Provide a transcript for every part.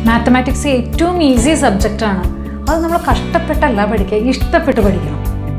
Mathematics ഏറ്റവും easy സബ്ജക്റ്റാണ് അത് നമ്മൾ കഷ്ടപ്പെട്ടല്ല പഠിക്കുക ഇഷ്ടപ്പെട്ട് പഠിക്കണം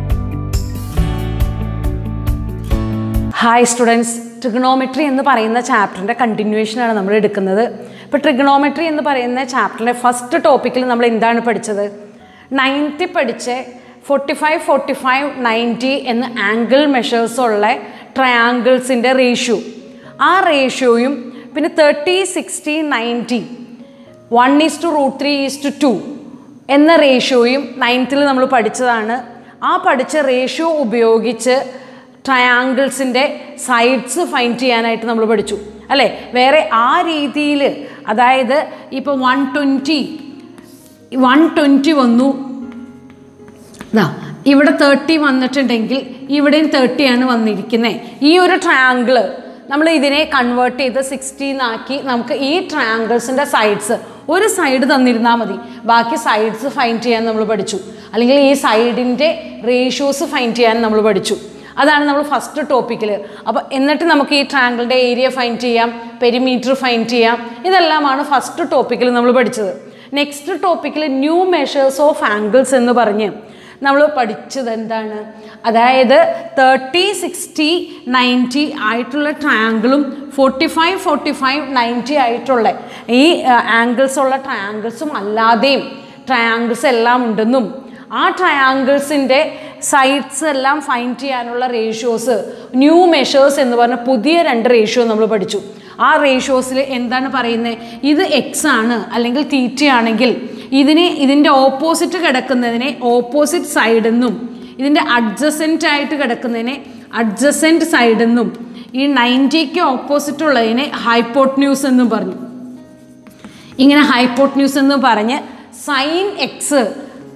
ഹായ് സ്റ്റുഡൻസ് ട്രിഗണോമെട്രി എന്ന് പറയുന്ന ചാപ്റ്ററിൻ്റെ കണ്ടിന്യൂഷനാണ് നമ്മൾ എടുക്കുന്നത് ഇപ്പോൾ ട്രിഗണോമെട്രി എന്ന് പറയുന്ന ചാപ്റ്ററിൻ്റെ ഫസ്റ്റ് ടോപ്പിക്കിൽ നമ്മൾ എന്താണ് പഠിച്ചത് നയൻറ്റി പഠിച്ച് forty five forty five ninety എന്ന ആംഗിൾ മെഷേഴ്സ് ഉള്ള ട്രയാങ്കിൾസിൻ്റെ റേഷ്യോ ആ റേഷ്യോയും പിന്നെ thirty sixty ninety one is to root three is to two എന്ന റേഷ്യോയും നയൻത്തിൽ നമ്മൾ പഠിച്ചതാണ് ആ പഠിച്ച റേഷ്യോ ഉപയോഗിച്ച് ട്രയാങ്കിൾസിൻ്റെ സൈഡ്സ് ഫൈൻഡ് ചെയ്യാനായിട്ട് നമ്മൾ പഠിച്ചു അല്ലേ വേറെ ആ രീതിയിൽ അതായത് ഇപ്പോൾ വൺ ട്വൻറ്റി വൺ ട്വൻറ്റി വന്നു ഇതാ ഇവിടെ തേർട്ടി വന്നിട്ടുണ്ടെങ്കിൽ ഇവിടെയും തേർട്ടിയാണ് വന്നിരിക്കുന്നത് ഈ ഒരു ട്രയാങ്കിള് നമ്മൾ ഇതിനെ കൺവേർട്ട് ചെയ്ത് സിക്സ്റ്റീന്നാക്കി നമുക്ക് ഈ ട്രയാങ്കിൾസിൻ്റെ സൈഡ്സ് ഒരു സൈഡ് തന്നിരുന്നാൽ മതി ബാക്കി സൈഡ്സ് ഫൈൻഡ് ചെയ്യാൻ നമ്മൾ പഠിച്ചു അല്ലെങ്കിൽ ഈ സൈഡിൻ്റെ റേഷ്യോസ് ഫൈൻഡ് ചെയ്യാൻ നമ്മൾ പഠിച്ചു അതാണ് നമ്മൾ ഫസ്റ്റ് ടോപ്പിക്കിൽ അപ്പോൾ എന്നിട്ട് നമുക്ക് ഈ ട്രയാങ്കിളിൻ്റെ ഏരിയ ഫൈൻഡ് ചെയ്യാം പെരിമീറ്റർ ഫൈൻഡ് ചെയ്യാം ഇതെല്ലാമാണ് ഫസ്റ്റ് ടോപ്പിക്കിൽ നമ്മൾ പഠിച്ചത് നെക്സ്റ്റ് ടോപ്പിക്കിൽ ന്യൂ മെഷേഴ്സ് ഓഫ് ആംഗിൾസ് എന്ന് പറഞ്ഞ് നമ്മൾ പഠിച്ചത് എന്താണ് അതായത് തേർട്ടി സിക്സ്റ്റി നയൻറ്റി ആയിട്ടുള്ള ട്രയാങ്കിളും forty five forty five ninety ആയിട്ടുള്ള ഈ ആംഗിൾസ് ഉള്ള ട്രയാങ്കിൾസും അല്ലാതെയും ട്രയാങ്കിൾസ് എല്ലാം ഉണ്ടെന്നും ആ ട്രയാങ്കിൾസിൻ്റെ സൈഡ്സ് എല്ലാം ഫൈൻഡ് ചെയ്യാനുള്ള റേഷ്യോസ് ന്യൂ മെഷേഴ്സ് എന്ന് പറഞ്ഞ പുതിയ രണ്ട് റേഷ്യോ നമ്മൾ പഠിച്ചു ആ റേഷ്യോസിൽ എന്താണ് പറയുന്നത് ഇത് എക്സ് ആണ് അല്ലെങ്കിൽ തീറ്റ ആണെങ്കിൽ ഇതിനെ ഇതിൻ്റെ ഓപ്പോസിറ്റ് കിടക്കുന്നതിനെ ഓപ്പോസിറ്റ് സൈഡ് എന്നും ഇതിൻ്റെ അഡ്ജസൻ്റ് ആയിട്ട് കിടക്കുന്നതിനെ അഡ്ജസൻ്റ് സൈഡ് എന്നും ഈ നയൻറ്റിക്ക് ഓപ്പോസിറ്റ് ഉള്ളതിനെ ഹൈപ്പോട്ട്ന്യൂസ് എന്നും പറഞ്ഞു ഇങ്ങനെ ഹൈപ്പോട്ട്ന്യൂസ് എന്ന് പറഞ്ഞ് sine x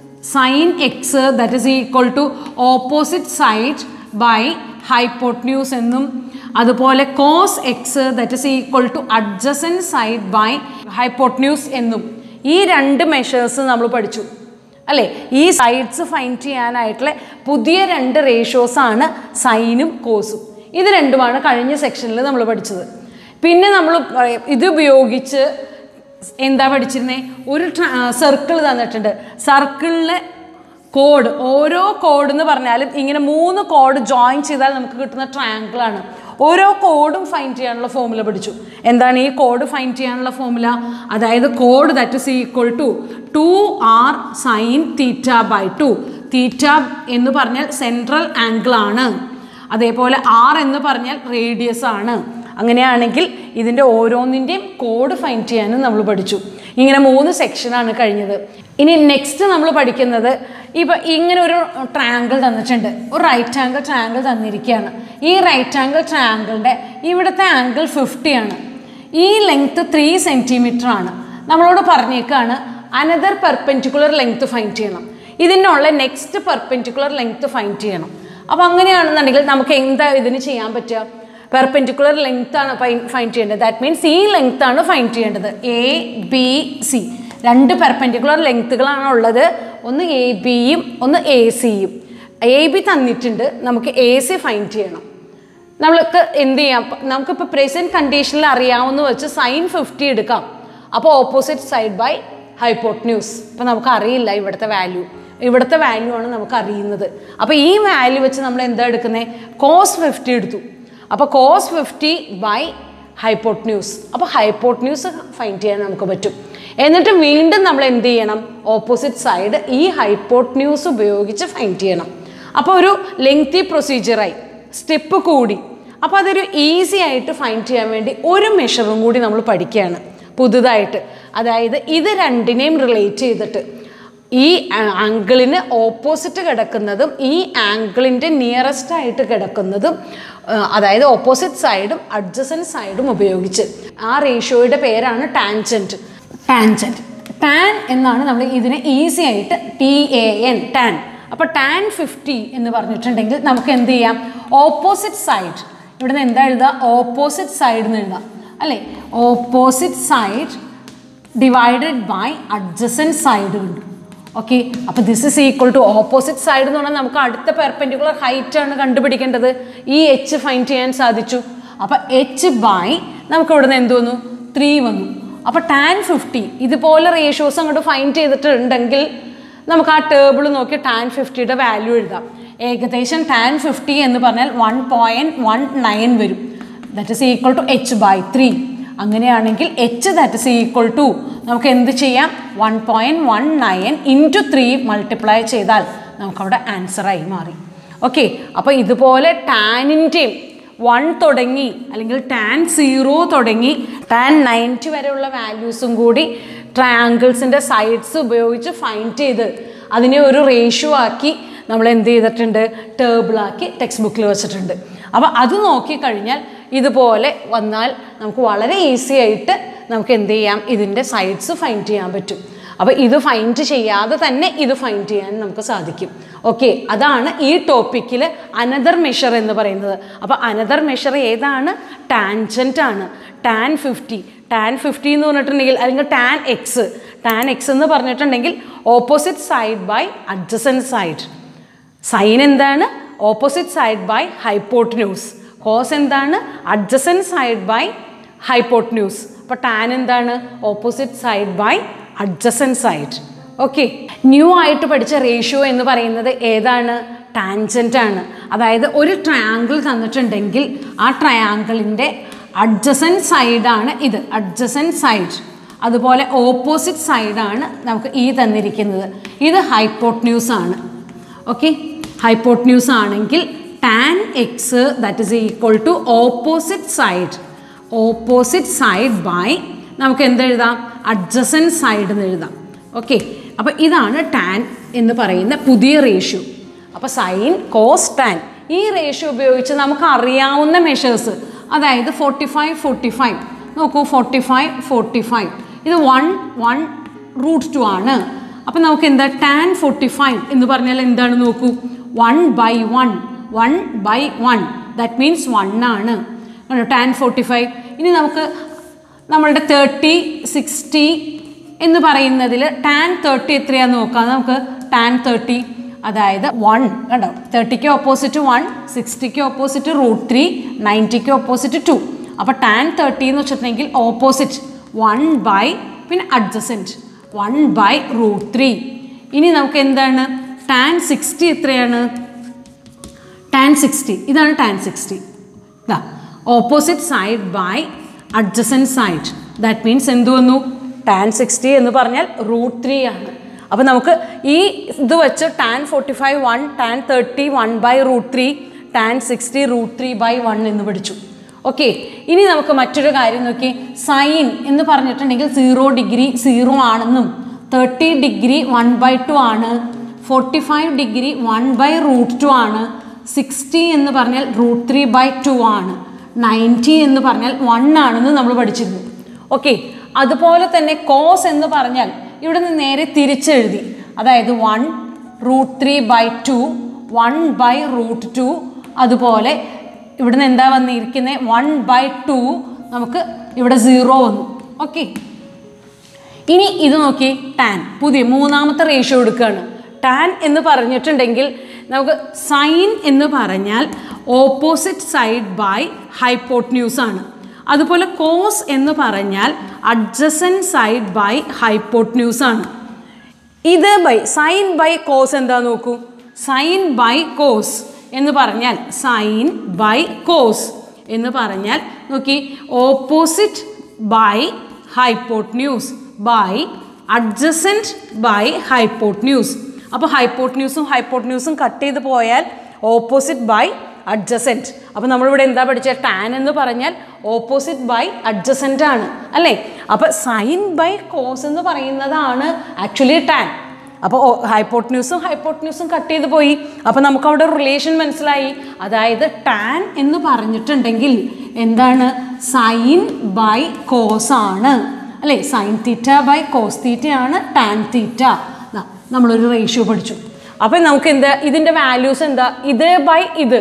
sine x that is equal to opposite side by hypotenuse എന്നും അതുപോലെ cos x that is equal to adjacent side by hypotenuse എന്നും ഈ രണ്ട് മെഷേഴ്സ് നമ്മൾ പഠിച്ചു അല്ലേ ഈ സൈഡ്സ് ഫൈൻഡ് ചെയ്യാനായിട്ടുള്ള പുതിയ രണ്ട് റേഷ്യോസ് ആണ് സൈനും കോസും ഇത് രണ്ടുമാണ് കഴിഞ്ഞ സെക്ഷനിൽ നമ്മൾ പഠിച്ചത് പിന്നെ നമ്മൾ ഇത് ഉപയോഗിച്ച് എന്താ പഠിച്ചിരുന്നേ ഒരു സർക്കിൾ തന്നിട്ടുണ്ട് സർക്കിളിലെ കോഡ് ഓരോ കോഡ് എന്ന് പറഞ്ഞാലും ഇങ്ങനെ മൂന്ന് കോഡ് ജോയിൻ ചെയ്താൽ നമുക്ക് കിട്ടുന്ന ട്രയാങ്കിളാണ് ഓരോ കോഡും ഫൈൻഡ് ചെയ്യാനുള്ള ഫോമുല പഠിച്ചു എന്താണ് ഈ കോഡ് ഫൈൻഡ് ചെയ്യാനുള്ള ഫോമുല അതായത് കോഡ് that is equal to two r sine theta by two theta എന്ന് പറഞ്ഞാൽ സെൻട്രൽ ആംഗിൾ ആണ് അതേപോലെ ആർ എന്ന് പറഞ്ഞാൽ റേഡിയസ് ആണ് അങ്ങനെയാണെങ്കിൽ ഇതിൻ്റെ ഓരോന്നിൻ്റെയും കോഡ് ഫൈൻഡ് ചെയ്യാനും നമ്മൾ പഠിച്ചു ഇങ്ങനെ മൂന്ന് സെക്ഷനാണ് കഴിഞ്ഞത് ഇനി നെക്സ്റ്റ് നമ്മൾ പഠിക്കുന്നത് ഇപ്പം ഇങ്ങനെ ഒരു ട്രയാങ്കിൾ തന്നിട്ടുണ്ട് ഒരു റൈറ്റ് ആംഗിൾ ട്രയാങ്കിൾ തന്നിരിക്കുകയാണ് ഈ റൈറ്റ് ആംഗിൾ ട്രയാങ്കിളിൻ്റെ ഇവിടുത്തെ ആംഗിൾ ഫിഫ്റ്റി ആണ് ഈ ലെങ്ത്ത് ത്രീ സെൻറ്റിമീറ്റർ ആണ് നമ്മളോട് പറഞ്ഞേക്കാണ് അനദർ പെർപെൻഡിക്കുലർ ലെങ്ത്ത് ഫൈൻഡ് ചെയ്യണം ഇതിനുള്ള നെക്സ്റ്റ് പെർപെൻഡിക്കുലർ ലെങ്ത്ത് ഫൈൻഡ് ചെയ്യണം അപ്പോൾ അങ്ങനെയാണെന്നുണ്ടെങ്കിൽ നമുക്ക് എന്താ ഇതിന് ചെയ്യാൻ പറ്റുക പെർപെൻഡിക്കുലർ ലെങ്ത് ആണ് ഫൈൻഡ് ചെയ്യേണ്ടത് ദാറ്റ് മീൻസ് ഈ ലെങ്ത് ആണ് ഫൈൻഡ് ചെയ്യേണ്ടത് എ ബി സി രണ്ട് പെർപെൻഡിക്കുലർ ലെങ്ത്തുകളാണ് ഉള്ളത് ഒന്ന് എ ബിയും ഒന്ന് എ സിയും എ ബി തന്നിട്ടുണ്ട് നമുക്ക് എ സി ഫൈൻഡ് ചെയ്യണം നമ്മൾക്ക് എന്ത് ചെയ്യാം നമുക്കിപ്പോൾ പ്രസൻറ്റ് കണ്ടീഷനിൽ അറിയാവുന്ന വെച്ച് സൈൻ ഫിഫ്റ്റി എടുക്കാം അപ്പോൾ ഓപ്പോസിറ്റ് സൈഡ് ബൈ ഹൈപ്പോട്ട്ന്യൂസ് അപ്പോൾ നമുക്ക് അറിയില്ല ഇവിടുത്തെ വാല്യൂ ഇവിടുത്തെ വാല്യൂ ആണ് നമുക്ക് അറിയുന്നത് അപ്പോൾ ഈ വാല്യൂ വെച്ച് നമ്മൾ എന്താ എടുക്കുന്നത് കോസ് ഫിഫ്റ്റി എടുത്തു അപ്പോൾ കോസ് ഫിഫ്റ്റി ബൈ ഹൈപ്പോട്ട്ന്യൂസ് അപ്പോൾ ഹൈപ്പോട്ട്ന്യൂസ് ഫൈൻഡ് ചെയ്യാൻ നമുക്ക് പറ്റും എന്നിട്ട് വീണ്ടും നമ്മൾ എന്ത് ചെയ്യണം ഓപ്പോസിറ്റ് സൈഡ് ഈ ഹൈപ്പോട്ട്ന്യൂസ് ഉപയോഗിച്ച് ഫൈൻഡ് ചെയ്യണം അപ്പോൾ ഒരു ലെങ്തി പ്രൊസീജിയറായി സ്റ്റെപ്പ് കൂടി അപ്പോൾ അതൊരു ഈസി ആയിട്ട് ഫൈൻഡ് ചെയ്യാൻ വേണ്ടി ഒരു മെഷറും കൂടി നമ്മൾ പഠിക്കുകയാണ് പുതുതായിട്ട് അതായത് ഇത് രണ്ടിനെയും റിലേറ്റ് ചെയ്തിട്ട് ഈ ആംഗിളിന് ഓപ്പോസിറ്റ് കിടക്കുന്നതും ഈ ആംഗിളിൻ്റെ നിയറസ്റ്റ് ആയിട്ട് കിടക്കുന്നതും അതായത് ഓപ്പോസിറ്റ് സൈഡും അഡ്ജസൻ സൈഡും ഉപയോഗിച്ച് ആ റേഷ്യോയുടെ പേരാണ് ടാൻജൻറ്റ് ടാൻജൻറ്റ് ടാൻ എന്നാണ് നമ്മൾ ഇതിനെ ഈസി ആയിട്ട് ടി എ എൻ ടാൻ അപ്പോൾ ടാൻ ഫിഫ്റ്റി എന്ന് പറഞ്ഞിട്ടുണ്ടെങ്കിൽ നമുക്ക് എന്ത് ചെയ്യാം ഓപ്പോസിറ്റ് സൈഡ് ഇവിടെ നിന്ന് എന്താ എഴുതുക ഓപ്പോസിറ്റ് സൈഡ് എന്ന് എഴുതാം അല്ലേ opposite side divided by adjacent side ഉണ്ട് ഓക്കെ അപ്പോൾ this is equal to opposite side എന്ന് പറഞ്ഞാൽ നമുക്ക് അടുത്ത പെർപെൻഡിക്കുലർ ഹൈറ്റ് ആണ് കണ്ടുപിടിക്കേണ്ടത് ഈ എച്ച് ഫൈൻഡ് ചെയ്യാൻ സാധിച്ചു അപ്പോൾ എച്ച് ബൈ നമുക്ക് ഇവിടെ നിന്ന് എന്ത് വന്നു ത്രീ വന്നു അപ്പോൾ ടാൻ ഫിഫ്റ്റി ഇതുപോലെ റേഷ്യോസ് അങ്ങോട്ട് ഫൈൻഡ് ചെയ്തിട്ടുണ്ടെങ്കിൽ നമുക്ക് ആ ടേബിൾ നോക്കി ടാൻ ഫിഫ്റ്റിയുടെ വാല്യൂ എഴുതാം ഏകദേശം ടാൻ ഫിഫ്റ്റി എന്ന് പറഞ്ഞാൽ വൺ പോയിൻറ്റ് വൺ നയൻ വരും that is equal to H by three അങ്ങനെയാണെങ്കിൽ H that is equal to നമുക്ക് എന്ത് ചെയ്യാം one point one nine into three multiply ചെയ്താൽ നമുക്കവിടെ ആൻസറായി മാറി ഓക്കെ അപ്പോൾ ഇതുപോലെ ടാനിൻ്റെയും വൺ തുടങ്ങി അല്ലെങ്കിൽ ടാൻ സീറോ തുടങ്ങി ടാൻ നയൻറ്റി വരെയുള്ള വാല്യൂസും കൂടി ട്രയാങ്കിൾസിൻ്റെ സൈഡ്സ് ഉപയോഗിച്ച് ഫൈൻഡ് ചെയ്ത് അതിനെ ഒരു റേഷ്യോ ആക്കി നമ്മൾ എന്ത് ചെയ്തിട്ടുണ്ട് ടേബിളാക്കി ടെക്സ്റ്റ് ബുക്കിൽ വെച്ചിട്ടുണ്ട് അപ്പോൾ അത് നോക്കിക്കഴിഞ്ഞാൽ ഇതുപോലെ വന്നാൽ നമുക്ക് വളരെ ഈസി ആയിട്ട് നമുക്ക് എന്ത് ചെയ്യാം ഇതിൻ്റെ സൈഡ്സ് ഫൈൻഡ് ചെയ്യാൻ പറ്റും അപ്പോൾ ഇത് ഫൈൻഡ് ചെയ്യാതെ തന്നെ ഇത് ഫൈൻഡ് ചെയ്യാൻ നമുക്ക് സാധിക്കും ഓക്കെ അതാണ് ഈ ടോപ്പിക്കിൽ അനദർ മെഷർ എന്ന് പറയുന്നത് അപ്പോൾ അനദർ മെഷർ ഏതാണ് ടാൻജൻ്റ് ആണ് ടാൻ ഫിഫ്റ്റി ടാൻ ഫിഫ്റ്റി എന്ന് പറഞ്ഞിട്ടുണ്ടെങ്കിൽ അല്ലെങ്കിൽ ടാൻ എക്സ് ടാൻ എക്സ് എന്ന് പറഞ്ഞിട്ടുണ്ടെങ്കിൽ opposite side by adjacent side sine എന്താണ് opposite side by hypotenuse cos എന്താണ് അഡ്ജസൻ സൈഡ് ബൈ ഹൈപ്പോട്ട്ന്യൂസ് അപ്പോൾ ടാൻ എന്താണ് opposite side by adjacent side okay new ആയിട്ട് പഠിച്ച റേഷ്യോ എന്ന് പറയുന്നത് ഏതാണ് ടാൻജൻ്റ് ആണ് അതായത് ഒരു ട്രയാങ്കിൾ തന്നിട്ടുണ്ടെങ്കിൽ ആ ട്രയാങ്കിളിൻ്റെ അഡ്ജസൻ സൈഡാണ് ഇത് അഡ്ജസൻ സൈഡ് അതുപോലെ ഓപ്പോസിറ്റ് സൈഡാണ് നമുക്ക് ഈ തന്നിരിക്കുന്നത് ഇത് ഹൈപ്പോട്ട്ന്യൂസ് ആണ് ഓക്കെ ഹൈപ്പോട്ട്ന്യൂസ് ആണെങ്കിൽ tan x that is equal to opposite side opposite side by നമുക്ക് എന്തെഴുതാം അഡ്ജസൻ സൈഡ് എന്ന് എഴുതാം ഓക്കെ അപ്പോൾ ഇതാണ് ടാൻ എന്ന് പറയുന്ന പുതിയ റേഷ്യോ അപ്പോൾ സൈൻ കോസ് ടാൻ ഈ റേഷ്യോ ഉപയോഗിച്ച് നമുക്ക് അറിയാവുന്ന മെഷേഴ്സ് അതായത് ഫോർട്ടി ഫൈവ് ഫോർട്ടി ഫൈവ് നോക്കൂ ഫോർട്ടി ഫൈവ് ഫോർട്ടി ഫൈവ് ഇത് വൺ വൺ റൂട്ട് ടു ആണ് അപ്പം നമുക്ക് എന്താ ടാൻ ഫോർട്ടി ഫൈവ് എന്ന് പറഞ്ഞാൽ എന്താണ് നോക്കൂ one by one one by one that means one ആണ് ടാൻ ഫോർട്ടി ഫൈവ് ഇനി നമുക്ക് നമ്മളുടെ തേർട്ടി സിക്സ്റ്റി എന്ന് പറയുന്നതിൽ ടാൻ തേർട്ടി എത്രയാന്ന് നോക്കാം നമുക്ക് ടാൻ തേർട്ടി അതായത് വൺ കണ്ടോ തേർട്ടിക്ക് ഓപ്പോസിറ്റ് വൺ സിക്സ്റ്റിക്ക് ഓപ്പോസിറ്റ് റൂട്ട് ത്രീ നയൻറ്റിക്ക് ഓപ്പോസിറ്റ് ടു അപ്പോൾ ടാൻ തേർട്ടി എന്ന് വെച്ചിട്ടുണ്ടെങ്കിൽ ഓപ്പോസിറ്റ് വൺ ബൈ പിന്നെ adjacent one by root three ഇനി നമുക്ക് എന്താണ് ടാൻ സിക്സ്റ്റി എത്രയാണ് ടാൻ സിക്സ്റ്റി ഇതാണ് ടാൻ സിക്സ്റ്റി ഇതാ opposite side by adjacent side that means എന്ത് വന്നു ടാൻ സിക്സ്റ്റി എന്ന് പറഞ്ഞാൽ റൂട്ട് ത്രീ ആണ് അപ്പോൾ നമുക്ക് ഈ ഇത് വെച്ച് tan forty five one tan thirty one by root three tan sixty root three by one എന്ന് പഠിച്ചു ഓക്കെ ഇനി നമുക്ക് മറ്റൊരു കാര്യം നോക്കി സൈൻ എന്ന് പറഞ്ഞിട്ടുണ്ടെങ്കിൽ സീറോ ഡിഗ്രി സീറോ ആണെന്നും thirty degree one by two ആണ് forty five degree one by root two ആണ് സിക്സ്റ്റി എന്ന് പറഞ്ഞാൽ റൂട്ട് ത്രീ ബൈ ടു ആണ് നയൻറ്റി എന്ന് പറഞ്ഞാൽ വൺ ആണെന്ന് നമ്മൾ പഠിച്ചിരുന്നു ഓക്കെ അതുപോലെ തന്നെ കോസ് എന്ന് പറഞ്ഞാൽ ഇവിടെ നിന്ന് നേരെ തിരിച്ചെഴുതി അതായത് one root three by two one by root two അതുപോലെ ഇവിടുന്ന് എന്താ വന്നിരിക്കുന്നത് വൺ ബൈ ടു നമുക്ക് ഇവിടെ സീറോ വന്നു ഓക്കെ ഇനി ഇത് നോക്കി ടാൻ പുതിയ മൂന്നാമത്തെ റേഷ്യോ എടുക്കുകയാണ് ടാൻ എന്ന് പറഞ്ഞിട്ടുണ്ടെങ്കിൽ നമുക്ക് സൈൻ എന്ന് പറഞ്ഞാൽ ഓപ്പോസിറ്റ് സൈഡ് ബൈ ഹൈപ്പോട്ട്ന്യൂസ് ആണ് അതുപോലെ കോസ് എന്ന് പറഞ്ഞാൽ അഡ്ജസൻ സൈഡ് ബൈ ഹൈപ്പോട്ട്ന്യൂസ് ആണ് ഇത് ബൈ സൈൻ ബൈ കോസ് എന്താ നോക്കൂ സൈൻ ബൈ കോസ് എന്ന് പറഞ്ഞാൽ സൈൻ ബൈ കോസ് എന്ന് പറഞ്ഞാൽ നോക്കി opposite by hypotenuse by adjacent by hypotenuse അപ്പോൾ ഹൈപ്പോട്ട്ന്യൂസും ഹൈപ്പോട്ട്ന്യൂസും കട്ട് ചെയ്ത് പോയാൽ ഓപ്പോസിറ്റ് ബൈ അഡ്ജസൻറ്റ് അപ്പോൾ നമ്മളിവിടെ എന്താ പഠിച്ചത് ടാൻ എന്ന് പറഞ്ഞാൽ ഓപ്പോസിറ്റ് ബൈ അഡ്ജസൻ്റ് ആണ് അല്ലേ അപ്പോൾ സൈൻ ബൈ കോസ് എന്ന് പറയുന്നതാണ് ആക്ച്വലി ടാൻ അപ്പോൾ ഹൈപ്പോട്ട്ന്യൂസും ഹൈപ്പോട്ട്ന്യൂസും കട്ട് ചെയ്ത് പോയി അപ്പോൾ നമുക്ക് അവിടെ റിലേഷൻ മനസ്സിലായി അതായത് ടാൻ എന്ന് പറഞ്ഞിട്ടുണ്ടെങ്കിൽ എന്താണ് സൈൻ ബൈ കോസ് ആണ് അല്ലേ സൈൻ തീറ്റ ബൈ കോസ് തീറ്റയാണ് ടാൻ തീറ്റ നമ്മളൊരു റേഷ്യോ പഠിച്ചു അപ്പം നമുക്ക് എന്താ ഇതിൻ്റെ വാല്യൂസ് എന്താ ഇത് ബൈ ഇത്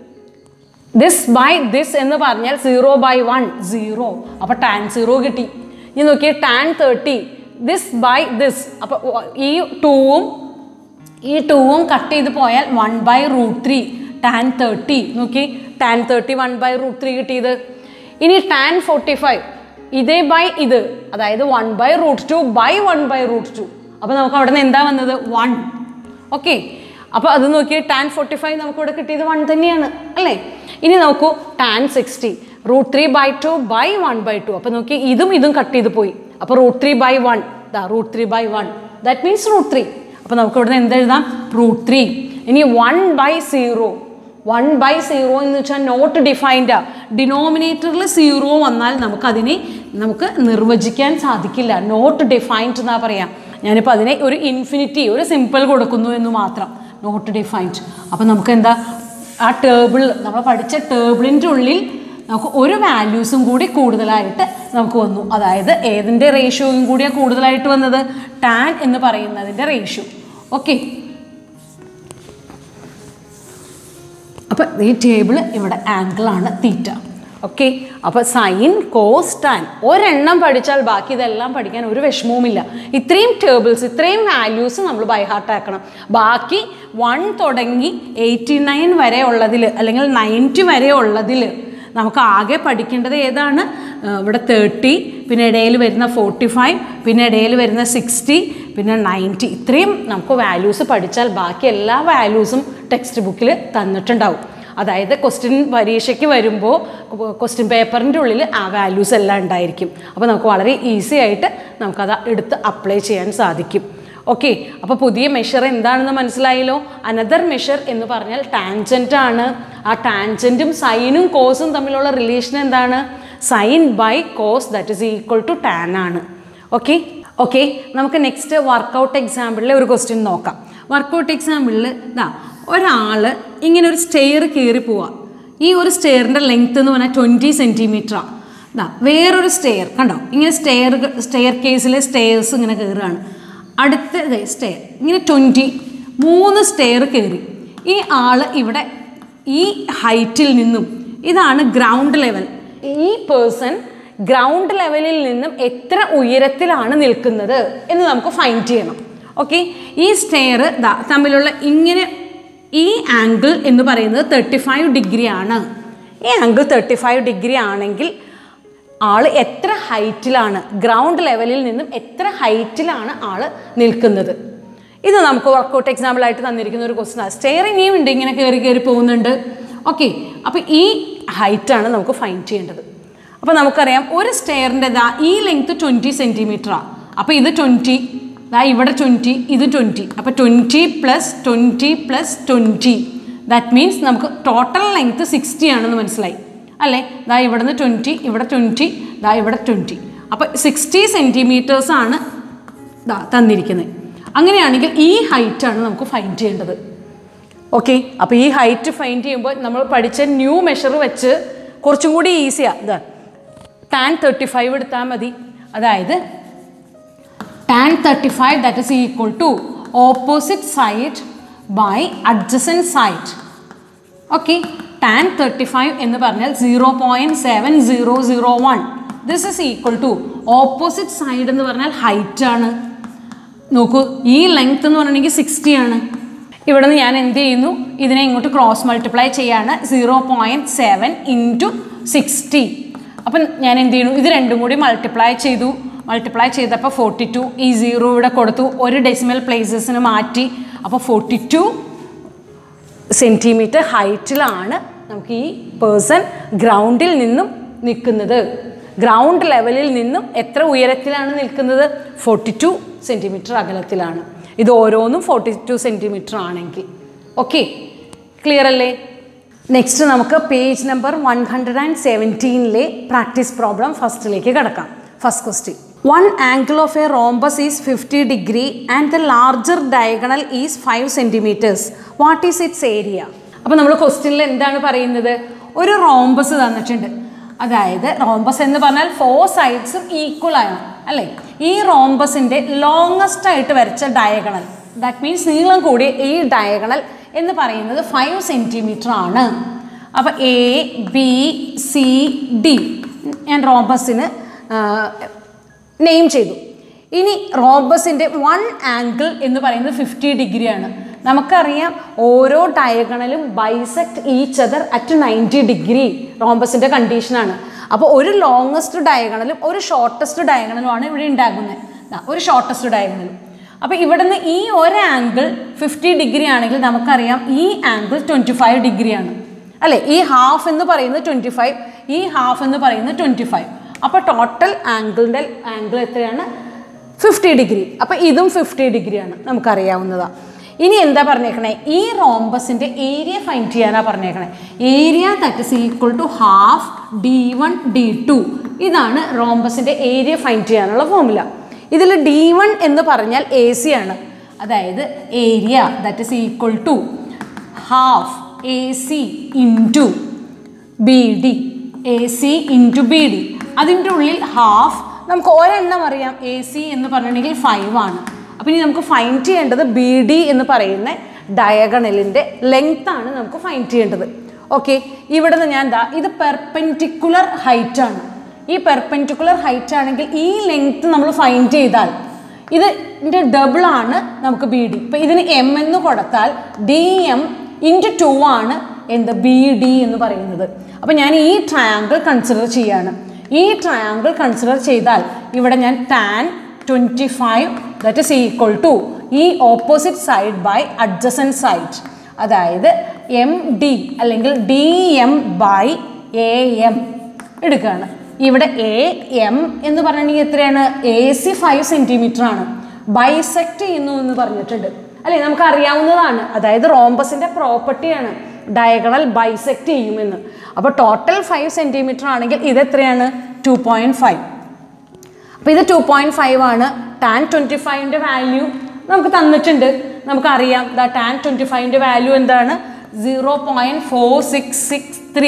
ദിസ് ബൈ ദിസ് എന്ന് പറഞ്ഞാൽ സീറോ ബൈ വൺ സീറോ അപ്പോൾ ടാൻ സീറോ കിട്ടി ഇനി നോക്കിയേ tan thirty this by this അപ്പോൾ ഈ ടൂവും ഈ ടൂവും കട്ട് ചെയ്ത് പോയാൽ one by root three tan thirty നോക്കി tan thirty one by root three കിട്ടിയത് ഇനി ടാൻ ഫോർട്ടി ഫൈവ് ഇതേ ബൈ ഇത് അതായത് one by root two by one by root two അപ്പോൾ നമുക്ക് അവിടെ നിന്ന് എന്താ വന്നത് വൺ ഓക്കെ അപ്പോൾ അത് നോക്കി ടാൻ ഫോർട്ടി ഫൈവ് നമുക്ക് ഇവിടെ കിട്ടിയത് വൺ തന്നെയാണ് അല്ലേ ഇനി നോക്കൂ tan sixty root three by two by one by two അപ്പോൾ നോക്കി ഇതും ഇതും കട്ട് ചെയ്ത് പോയി അപ്പോൾ റൂട്ട് ത്രീ ബൈ വൺ ദാ root three by one that means root three അപ്പോൾ നമുക്ക് ഇവിടെ നിന്ന് എന്തെഴുതാം റൂട്ട് ത്രീ ഇനി one by zero one by zero എന്ന് വെച്ചാൽ നോട്ട് ഡിഫൈൻഡ് ഡിനോമിനേറ്ററിൽ സീറോ വന്നാൽ നമുക്കതിനെ നമുക്ക് നിർവചിക്കാൻ സാധിക്കില്ല നോട്ട് ഡിഫൈൻഡ് എന്നാ പറയാം ഞാനിപ്പോൾ അതിനെ ഒരു ഇൻഫിനിറ്റി ഒരു സിമ്പിൾ കൊടുക്കുന്നു എന്ന് മാത്രം നോട്ട് ഡിഫൈൻഡ് അപ്പോൾ നമുക്ക് എന്താ ആ ടേബിൾ നമ്മൾ പഠിച്ച ടേബിളിൻ്റെ ഉള്ളിൽ നമുക്ക് ഒരു വാല്യൂസും കൂടി കൂടുതലായിട്ട് നമുക്ക് വന്നു അതായത് ഏതിൻ്റെ റേഷ്യോയും കൂടിയാണ് കൂടുതലായിട്ട് വന്നത് ടാൻ എന്ന് പറയുന്നതിൻ്റെ റേഷ്യോ ഓക്കെ അപ്പോൾ ഈ ടേബിൾ ഇവിടെ ആംഗിളാണ് തീറ്റ ഓക്കെ അപ്പോൾ സൈൻ കോസ് ടാൻ ഒരെണ്ണം പഠിച്ചാൽ ബാക്കി ഇതെല്ലാം പഠിക്കാൻ ഒരു വിഷമവുമില്ല ഇത്രയും ടേബിൾസ് ഇത്രയും വാല്യൂസ് നമ്മൾ ബൈ ഹാർട്ട് ആക്കണം ബാക്കി വൺ തുടങ്ങി എയ്റ്റി നയൻ വരെ ഉള്ളതിൽ അല്ലെങ്കിൽ നയൻറ്റി വരെ ഉള്ളതിൽ നമുക്ക് ആകെ പഠിക്കേണ്ടത് ഏതാണ് ആ, ഇവിടെ തേർട്ടി പിന്നെ ഇടയിൽ വരുന്ന ഫോർട്ടി ഫൈവ് പിന്നെ ഇടയിൽ വരുന്ന സിക്സ്റ്റി പിന്നെ നയൻറ്റി ഇത്രയും നമുക്ക് വാല്യൂസ് പഠിച്ചാൽ ബാക്കി എല്ലാ വാല്യൂസും ടെക്സ്റ്റ് ബുക്കിൽ തന്നിട്ടുണ്ടാവും അതായത് ക്വസ്റ്റ്യൻ പരീക്ഷയ്ക്ക് വരുമ്പോൾ ക്വസ്റ്റ്യൻ പേപ്പറിൻ്റെ ഉള്ളിൽ ആ വാല്യൂസ് എല്ലാം ഉണ്ടായിരിക്കും അപ്പോൾ നമുക്ക് വളരെ ഈസി ആയിട്ട് നമുക്കത് എടുത്ത് അപ്ലൈ ചെയ്യാൻ സാധിക്കും ഓക്കെ അപ്പോൾ പുതിയ മെഷർ എന്താണെന്ന് മനസ്സിലായല്ലോ അനദർ മെഷർ എന്ന് പറഞ്ഞാൽ ടാൻജൻ്റ് ആണ് ആ ടാൻജൻറ്റും സൈനും കോസും തമ്മിലുള്ള റിലേഷൻ എന്താണ് sine by cos that is equal to tan ആണ് ഓക്കെ ഓക്കെ നമുക്ക് നെക്സ്റ്റ് വർക്കൗട്ട് എക്സാമ്പിളിലെ ഒരു ക്വസ്റ്റ്യൻ നോക്കാം വർക്കൗട്ട് എക്സാമ്പിളിൽ ഇതാ ഒരാൾ ഇങ്ങനെ ഒരു സ്റ്റെയർ കയറി പോവാ ഈ ഒരു സ്റ്റെയറിൻ്റെ ലെങ്ത് എന്ന് പറഞ്ഞാൽ ട്വൻറ്റി സെൻറ്റിമീറ്ററാണ് ഇതാ വേറൊരു സ്റ്റെയർ കണ്ടോ ഇങ്ങനെ സ്റ്റെയർ സ്റ്റെയർ കേസിലെ സ്റ്റെയർസ് ഇങ്ങനെ കയറുകയാണ് അടുത്ത സ്റ്റെയർ ഇങ്ങനെ ട്വൻറ്റി മൂന്ന് സ്റ്റെയർ കയറി ഈ ആൾ ഇവിടെ ഈ ഹൈറ്റിൽ നിന്നും ഇതാണ് ഗ്രൗണ്ട് ലെവൽ ഈ പേഴ്സൺ ഗ്രൗണ്ട് ലെവലിൽ നിന്നും എത്ര ഉയരത്തിലാണ് നിൽക്കുന്നത് എന്ന് നമുക്ക് ഫൈൻഡ് ചെയ്യണം ഓക്കെ ഈ സ്റ്റെയർ തമ്മിലുള്ള ഇങ്ങനെ ഈ ആംഗിൾ എന്ന് പറയുന്നത് തേർട്ടി ഫൈവ് ഡിഗ്രി ആണ് ഈ ആംഗിൾ തേർട്ടി ഫൈവ് ഡിഗ്രി ആണെങ്കിൽ ആൾ എത്ര ഹൈറ്റിലാണ് ഗ്രൗണ്ട് ലെവലിൽ നിന്നും എത്ര ഹൈറ്റിലാണ് ആൾ നിൽക്കുന്നത് ഇത് നമുക്ക് വർക്കൗട്ട് എക്സാമ്പിൾ ആയിട്ട് തന്നിരിക്കുന്ന ഒരു ക്വസ്റ്റൻ സ്റ്റെയർ ഇനിയും ഉണ്ട് ഇങ്ങനെ കയറി കയറി പോകുന്നുണ്ട് ഓക്കെ അപ്പോൾ ഈ ഹൈറ്റാണ് നമുക്ക് ഫൈൻ ചെയ്യേണ്ടത് അപ്പോൾ നമുക്കറിയാം ഒരു സ്റ്റെയറിൻ്റെ ദാ ഈ ലെങ്ത് ട്വൻറ്റി സെൻറ്റിമീറ്ററാണ് അപ്പോൾ ഇത് ട്വൻറ്റി ദാ ഇവിടെ ട്വൻറ്റി ഇത് ട്വൻറ്റി അപ്പോൾ twenty plus twenty plus twenty that means നമുക്ക് ടോട്ടൽ ലെങ്ത് സിക്സ്റ്റി ആണെന്ന് മനസ്സിലായി അല്ലേ ദാ ഇവിടുന്ന് ട്വൻറ്റി ഇവിടെ ട്വൻറ്റി ദാ ഇവിടെ ട്വൻറ്റി അപ്പോൾ സിക്സ്റ്റി സെൻറ്റിമീറ്റേഴ്സ് ആണ് ദാ തന്നിരിക്കുന്നത് അങ്ങനെയാണെങ്കിൽ ഈ ഹൈറ്റാണ് നമുക്ക് ഫൈൻഡ് ചെയ്യേണ്ടത് ഓക്കെ അപ്പോൾ ഈ ഹൈറ്റ് ഫൈൻഡ് ചെയ്യുമ്പോൾ നമ്മൾ പഠിച്ച ന്യൂ മെഷർ വെച്ച് കുറച്ചും കൂടി ഈസിയാണ് ഇതാ ടാൻ തേർട്ടി ഫൈവ് എടുത്താൽ മതി അതായത് tan thirty five that is equal to opposite side by adjacent side okay tan thirty five എന്ന് പറഞ്ഞാൽ zero point seven zero zero one this is equal to opposite side എന്ന് പറഞ്ഞാൽ height ആണ് നോക്കൂ ഈ ലെങ്ത് എന്ന് പറഞ്ഞിട്ടുണ്ടെങ്കിൽ സിക്സ്റ്റി ആണ് ഇവിടെ നിന്ന് ഞാൻ എന്ത് ചെയ്യുന്നു ഇതിനെ ഇങ്ങോട്ട് ക്രോസ് മൾട്ടിപ്ലൈ ചെയ്യാണ് zero point seven into sixty അപ്പം ഞാൻ എന്ത് ചെയ്യുന്നു ഇത് രണ്ടും കൂടി മൾട്ടിപ്ലൈ ചെയ്തു മൾട്ടിപ്ലൈ ചെയ്തപ്പോൾ ഫോർട്ടി ടു ഈ സീറോ ഇവിടെ കൊടുത്തു ഒരു ഡെസിമൽ പ്ലേസസിന് മാറ്റി അപ്പോൾ ഫോർട്ടി ടു സെൻറ്റിമീറ്റർ ഹൈറ്റിലാണ് നമുക്ക് ഈ പേഴ്സൺ ഗ്രൗണ്ടിൽ നിന്നും നിൽക്കുന്നത് ഗ്രൗണ്ട് ലെവലിൽ നിന്നും എത്ര ഉയരത്തിലാണ് നിൽക്കുന്നത് ഫോർട്ടി ടു സെൻറ്റിമീറ്റർ അകലത്തിലാണ് ഇത് ഓരോന്നും ഫോർട്ടി ടു സെൻറ്റിമീറ്റർ ആണെങ്കിൽ ഓക്കെ ക്ലിയർ അല്ലേ നെക്സ്റ്റ് നമുക്ക് page number one hundred and സെവൻറ്റീനിലെ പ്രാക്ടീസ് പ്രോബ്ലം ഫസ്റ്റിലേക്ക് കിടക്കാം first question one angle of a rhombus is fifty degree and the larger diagonal is five centimetres what is its area അപ്പോൾ നമ്മൾ ക്വസ്റ്റ്യനിൽ എന്താണ് പറയുന്നത് ഒരു റോംബസ് തന്നിട്ടുണ്ട് അതായത് റോംബസ് എന്ന് പറഞ്ഞാൽ ഫോർ സൈഡ്സും ഈക്വൽ ആണ് അല്ലേ ഈ റോംബസിൻ്റെ ലോങ്ങസ്റ്റ് ആയിട്ട് വരച്ച ഡയഗണൽ ദാറ്റ് മീൻസ് നീളം കൂടിയ ഈ ഡയഗണൽ എന്ന് പറയുന്നത് ഫൈവ് സെൻറ്റിമീറ്റർ ആണ് അപ്പോൾ എ ബി സി ഡി ഞാൻ റോംബസിന് നെയിം ചെയ്തു ഇനി റോബസിൻ്റെ വൺ ആംഗിൾ എന്ന് പറയുന്നത് ഫിഫ്റ്റി ഡിഗ്രിയാണ് നമുക്കറിയാം ഓരോ ഡയഗണലും bisect each other at ninety degree റോംബസിൻ്റെ കണ്ടീഷനാണ് അപ്പോൾ ഒരു ലോങ്ങസ്റ്റ് ഡയഗണലും ഒരു ഷോർട്ടസ്റ്റ് ഡയഗണലുമാണ് ഇവിടെ ഉണ്ടാകുന്നത് ദാ, ഒരു ഷോർട്ടസ്റ്റ് ഡയഗണലും അപ്പോൾ ഇവിടുന്ന് ഈ ഒരു ആംഗിൾ ഫിഫ്റ്റി ഡിഗ്രി ആണെങ്കിൽ നമുക്കറിയാം ഈ ആംഗിൾ ട്വൻറ്റി ഫൈവ് ഡിഗ്രിയാണ് അല്ലേ ഈ ഹാഫ് എന്ന് പറയുന്നത് ട്വൻറ്റി ഫൈവ് ഈ ഹാഫ് എന്ന് പറയുന്നത് ട്വൻറ്റി ഫൈവ് അപ്പോൾ ടോട്ടൽ ആംഗിളിൻ്റെ ആംഗിൾ എത്രയാണ് ഫിഫ്റ്റി ഡിഗ്രി അപ്പോൾ ഇതും ഫിഫ്റ്റി ഡിഗ്രിയാണ് നമുക്കറിയാവുന്നതാണ് ഇനി എന്താ പറഞ്ഞേക്കണേ ഈ റോംബസിൻ്റെ ഏരിയ ഫൈൻഡ് ചെയ്യാനാണ് പറഞ്ഞേക്കണേ area that is equal to half D one D two ഇതാണ് റോംബസിൻ്റെ ഏരിയ ഫൈൻഡ് ചെയ്യാനുള്ള ഫോമുല ഇതിൽ ഡി വൺ എന്ന് പറഞ്ഞാൽ എ സി ആണ് അതായത് area that is equal to half A C into B D A C into B D അതിൻ്റെ ഉള്ളിൽ ഹാഫ് നമുക്ക് ഒരെണ്ണം അറിയാം എ സി എന്ന് പറഞ്ഞിട്ടുണ്ടെങ്കിൽ ഫൈവ് ആണ് അപ്പം ഇനി നമുക്ക് ഫൈൻഡ് ചെയ്യേണ്ടത് ബി ഡി എന്ന് പറയുന്ന ഡയഗണലിൻ്റെ ലെങ്ത് ആണ് നമുക്ക് ഫൈൻഡ് ചെയ്യേണ്ടത് ഓക്കെ ഇവിടെ നിന്ന് ഞാൻ എന്താ ഇത് പെർപെൻഡിക്കുലർ ഹൈറ്റ് ആണ് ഈ പെർപെൻഡിക്കുലർ ഹൈറ്റ് ആണെങ്കിൽ ഈ ലെങ്ത് നമ്മൾ ഫൈൻഡ് ചെയ്താൽ ഇതിൻ്റെ ഡബിൾ ആണ് നമുക്ക് ബി ഡി ഇപ്പം ഇതിന് എം എന്ന് കൊടുത്താൽ ഡി എം ഇൻറ്റു ടു ആണ് എന്ത് ബി ഡി എന്ന് പറയുന്നത് അപ്പം ഞാൻ ഈ ട്രയാങ്കിൾ കൺസിഡർ ചെയ്യാണ് ഈ ട്രയാങ്കിൾ കൺസിഡർ ചെയ്താൽ ഇവിടെ ഞാൻ tan twenty five that is equal to ഈ opposite side by adjacent side അതായത് എം ഡി അല്ലെങ്കിൽ D M by A M എടുക്കുകയാണ് ഇവിടെ എ എം എന്ന് പറഞ്ഞിട്ടുണ്ടെങ്കിൽ എത്രയാണ് എ സി ഫൈവ് സെൻറ്റിമീറ്റർ ആണ് ബൈസെക്ട് ചെയ്യുന്നു എന്ന് പറഞ്ഞിട്ടുണ്ട് അല്ലേ നമുക്ക് അറിയാവുന്നതാണ് അതായത് റോംബസിൻ്റെ പ്രോപ്പർട്ടിയാണ് ഡയഗണൽ ബൈസെക്ട് ചെയ്യുമെന്ന് അപ്പോൾ ടോട്ടൽ ഫൈവ് സെൻറ്റിമീറ്റർ ആണെങ്കിൽ ഇത് എത്രയാണ് ടു പോയിൻറ്റ് ഫൈവ് അപ്പോൾ ഇത് ടു പോയിൻറ്റ് ഫൈവ് ആണ് ടാൻ ട്വൻറ്റി ഫൈവിൻ്റെ വാല്യൂ നമുക്ക് തന്നിട്ടുണ്ട് നമുക്കറിയാം ദ ടാൻ ട്വൻറ്റി ഫൈവിൻ്റെ വാല്യൂ എന്താണ് zero point four six six three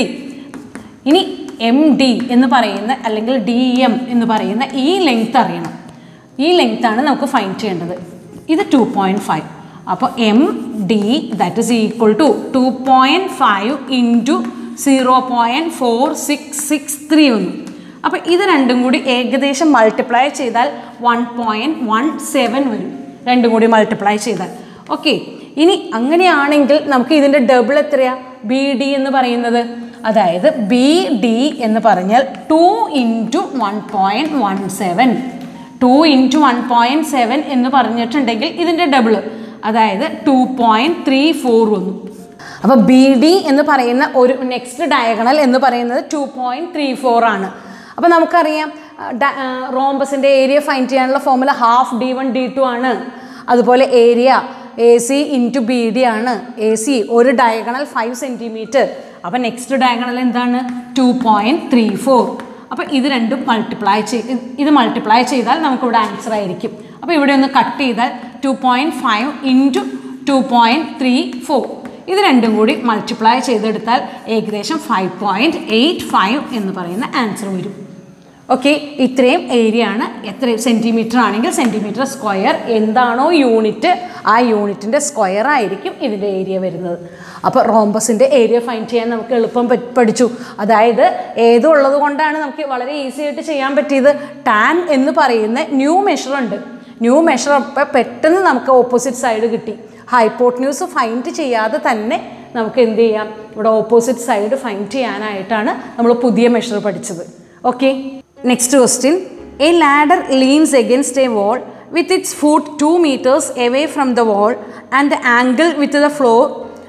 ഇനി എം ഡി എന്ന് പറയുന്ന അല്ലെങ്കിൽ ഡി എം എന്ന് പറയുന്ന ഈ ലെങ്ത് അറിയണം ഈ ലെങ്ത് ആണ് നമുക്ക് ഫൈൻഡ് ചെയ്യേണ്ടത് ഇത് ടു പോയിൻറ്റ് ഫൈവ് അപ്പോൾ M D that is equal to two point five into zero point four six six three വന്നു അപ്പോൾ ഇത് രണ്ടും കൂടി ഏകദേശം മൾട്ടിപ്ലൈ ചെയ്താൽ വൺ പോയിൻറ്റ് വൺ സെവൻ വരും രണ്ടും കൂടി മൾട്ടിപ്ലൈ ചെയ്താൽ ഓക്കെ ഇനി അങ്ങനെയാണെങ്കിൽ നമുക്ക് ഇതിൻ്റെ ഡബിൾ എത്രയാ ബി ഡി എന്ന് പറയുന്നത് അതായത് ബി ഡി എന്ന് പറഞ്ഞാൽ two into one point one seven two into one point seven എന്ന് പറഞ്ഞിട്ടുണ്ടെങ്കിൽ ഇതിൻ്റെ ഡബിൾ അതായത് ടു പോയിൻറ്റ് ത്രീ ഫോർ വന്നു അപ്പോൾ ബി ഡി എന്ന് പറയുന്ന ഒരു നെക്സ്റ്റ് ഡയഗണൽ എന്ന് പറയുന്നത് ടു പോയിൻറ്റ് ത്രീ ഫോർ ആണ് അപ്പോൾ നമുക്കറിയാം റോംബസിൻ്റെ ഏരിയ ഫൈൻഡ് ചെയ്യാനുള്ള formula half D one D two ആണ് അതുപോലെ area A C into B D ആണ് എ സി ഒരു ഡയഗണൽ ഫൈവ് സെൻറ്റിമീറ്റർ അപ്പോൾ നെക്സ്റ്റ് ഡയഗണൽ എന്താണ് ടു പോയിൻറ്റ് ത്രീ ഫോർ അപ്പോൾ ഇത് രണ്ടും മൾട്ടിപ്ലൈ ചെയ്ത് ഇത് മൾട്ടിപ്ലൈ ചെയ്താൽ നമുക്കിവിടെ ആൻസർ ആയിരിക്കും അപ്പോൾ ഇവിടെ ഒന്ന് കട്ട് ചെയ്താൽ two point five into two point three four ഇത് രണ്ടും കൂടി മൾട്ടിപ്ലൈ ചെയ്തെടുത്താൽ ഏകദേശം ഫൈവ് പോയിൻറ്റ് എയ്റ്റ് ഫൈവ് എന്ന് പറയുന്ന ആൻസർ വരും ഓക്കെ ഇത്രയും ഏരിയ ആണ് എത്ര സെൻറ്റിമീറ്റർ ആണെങ്കിൽ സെൻറ്റിമീറ്റർ സ്ക്വയർ എന്താണോ യൂണിറ്റ് ആ യൂണിറ്റിൻ്റെ സ്ക്വയർ ആയിരിക്കും ഇതിൻ്റെ ഏരിയ വരുന്നത് അപ്പോൾ റോംബസിൻ്റെ ഏരിയ ഫൈൻഡ് ചെയ്യാൻ നമുക്ക് എളുപ്പം പ- പഠിച്ചു അതായത് ഏതുള്ളത് കൊണ്ടാണ് നമുക്ക് വളരെ ഈസി ആയിട്ട് ചെയ്യാൻ പറ്റിയത് ടാൻ എന്ന് പറയുന്ന ന്യൂ മെഷർ ഉണ്ട് ന്യൂ മെഷർ അപ്പോൾ പെട്ടെന്ന് നമുക്ക് ഓപ്പോസിറ്റ് സൈഡ് കിട്ടി ഹൈപ്പോട്ട്ന്യൂസ് ഫൈൻഡ് ചെയ്യാതെ തന്നെ നമുക്ക് എന്ത് ചെയ്യാം ഇവിടെ ഓപ്പോസിറ്റ് സൈഡ് ഫൈൻഡ് ചെയ്യാനായിട്ടാണ് നമ്മൾ പുതിയ മെഷർ പഠിച്ചത് okay next question a ladder leans against a wall with its foot 2 meters away from the wall and the angle with the floor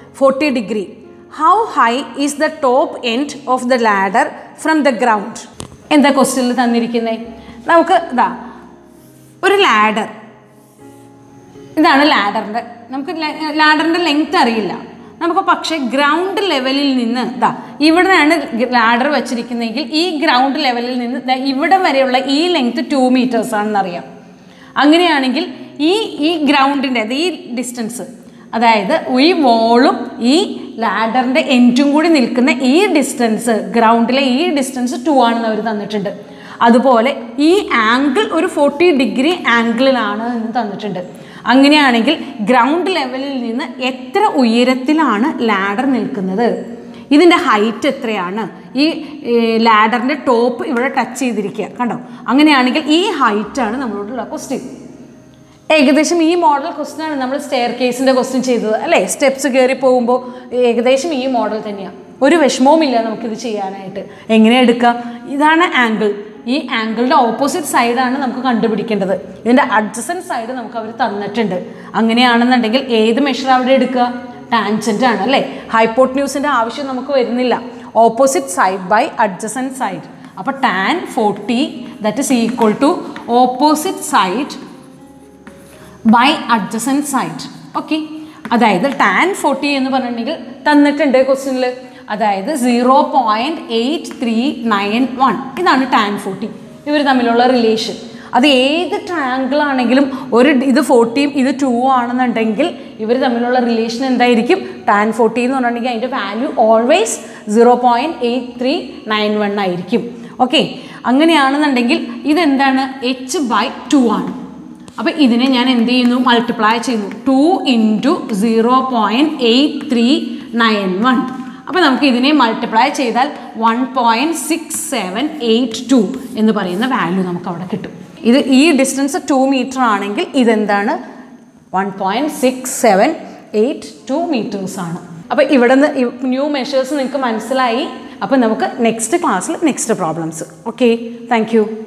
40 degree. How high is the top end of the ladder from the ground? എന്താ ക്വസ്റ്റ്യനിൽ തന്നിരിക്കുന്നത് നമുക്ക് ഇതാ ഒരു ladder ഇതാണ് ലാഡറിൻ്റെ നമുക്ക് ലാഡറിൻ്റെ length അറിയില്ല നമുക്ക് പക്ഷേ ഗ്രൗണ്ട് ലെവലിൽ നിന്ന് ഇതാ ഇവിടെയാണ് ലാഡർ വെച്ചിരിക്കുന്നതെങ്കിൽ ഈ ഗ്രൗണ്ട് ലെവലിൽ നിന്ന് ദാ ഇവിടെ വരെയുള്ള ഈ ലെങ്ത് ടു മീറ്റേഴ്സ് ആണെന്നറിയാം അങ്ങനെയാണെങ്കിൽ ഈ ഈ ഗ്രൗണ്ടിൻ്റെ ഈ ഡിസ്റ്റൻസ് അതായത് ഈ വോളും ഈ ലാഡറിൻ്റെ എൻഡും കൂടി നിൽക്കുന്ന ഈ ഡിസ്റ്റൻസ് ഗ്രൗണ്ടിലെ ഈ ഡിസ്റ്റൻസ് ടു ആണെന്ന് അവർ തന്നിട്ടുണ്ട് അതുപോലെ ഈ ആംഗിൾ ഒരു ഫോർട്ടി ഡിഗ്രി ആംഗിളിലാണ് എന്ന് തന്നിട്ടുണ്ട് അങ്ങനെയാണെങ്കിൽ ഗ്രൗണ്ട് ലെവലിൽ നിന്ന് എത്ര ഉയരത്തിലാണ് ലാഡർ നിൽക്കുന്നത് ഇതിൻ്റെ ഹൈറ്റ് എത്രയാണ് ഈ ലാഡറിൻ്റെ ടോപ്പ് ഇവിടെ ടച്ച് ചെയ്തിരിക്കുക കണ്ടോ അങ്ങനെയാണെങ്കിൽ ഈ ഹൈറ്റാണ് നമ്മളോടുള്ള ക്വസ്റ്റ്യൻ ഏകദേശം ഈ മോഡൽ ക്വസ്റ്റ്യൻ ആണ് നമ്മൾ സ്റ്റെയർ കേസിൻ്റെ ക്വസ്റ്റ്യൻ ചെയ്തത് അല്ലേ സ്റ്റെപ്സ് കയറി പോകുമ്പോൾ ഏകദേശം ഈ മോഡൽ തന്നെയാണ് ഒരു വിഷമവുമില്ല നമുക്കിത് ചെയ്യാനായിട്ട് എങ്ങനെ എടുക്കുക ഇതാണ് ആംഗിൾ ഈ ആംഗിളിൻ്റെ ഓപ്പോസിറ്റ് സൈഡാണ് നമുക്ക് കണ്ടുപിടിക്കേണ്ടത് ഇതിൻ്റെ അഡ്ജസൻറ്റ് സൈഡ് നമുക്ക് അവർ തന്നിട്ടുണ്ട് അങ്ങനെയാണെന്നുണ്ടെങ്കിൽ ഏത് മെഷർ അവിടെ എടുക്കുക ടാൻജൻ്റ് ആണ് അല്ലേ ഹൈപ്പോട്ട്ന്യൂസിൻ്റെ ആവശ്യം നമുക്ക് വരുന്നില്ല opposite side by adjacent side അപ്പോൾ tan forty that is equal to opposite side by adjacent side okay അതായത് ടാൻ ഫോർട്ടി എന്ന് പറഞ്ഞിട്ടുണ്ടെങ്കിൽ തന്നിട്ടുണ്ട് ക്വസ്റ്റ്യനിൽ അതായത് zero point eight three nine one ഇതാണ് ടാൻ ഫോർട്ടി ഇവർ തമ്മിലുള്ള റിലേഷൻ അത് ഏത് ട്രയാങ്കിൾ ആണെങ്കിലും ഒരു ഇത് ഫോർട്ടിയും ഇത് ടു ആണെന്നുണ്ടെങ്കിൽ ഇവർ തമ്മിലുള്ള റിലേഷൻ എന്തായിരിക്കും ടാൻ ഫോർട്ടി എന്ന് പറഞ്ഞിട്ടുണ്ടെങ്കിൽ അതിൻ്റെ value always zero point eight three nine one ആയിരിക്കും ഓക്കെ അങ്ങനെയാണെന്നുണ്ടെങ്കിൽ ഇതെന്താണ് എച്ച് ബൈ ടു ആണ് അപ്പോൾ ഇതിനെ ഞാൻ എന്ത് ചെയ്യുന്നു മൾട്ടിപ്ലൈ ചെയ്യുന്നു two into zero point eight three nine one അപ്പോൾ നമുക്ക് ഇതിനെ മൾട്ടിപ്ലൈ ചെയ്താൽ one point six seven eight two എന്ന് പറയുന്ന വാല്യൂ നമുക്ക് അവിടെ കിട്ടും ഇത് ഈ ഡിസ്റ്റൻസ് ടു മീറ്റർ ആണെങ്കിൽ ഇതെന്താണ് one point six seven eight two meters ആണ് അപ്പോൾ ഇവിടെ നിന്ന് ന്യൂ മെഷേഴ്സ് നിങ്ങൾക്ക് മനസ്സിലായി അപ്പോൾ നമുക്ക് നെക്സ്റ്റ് ക്ലാസ്സിൽ next problems okay thank U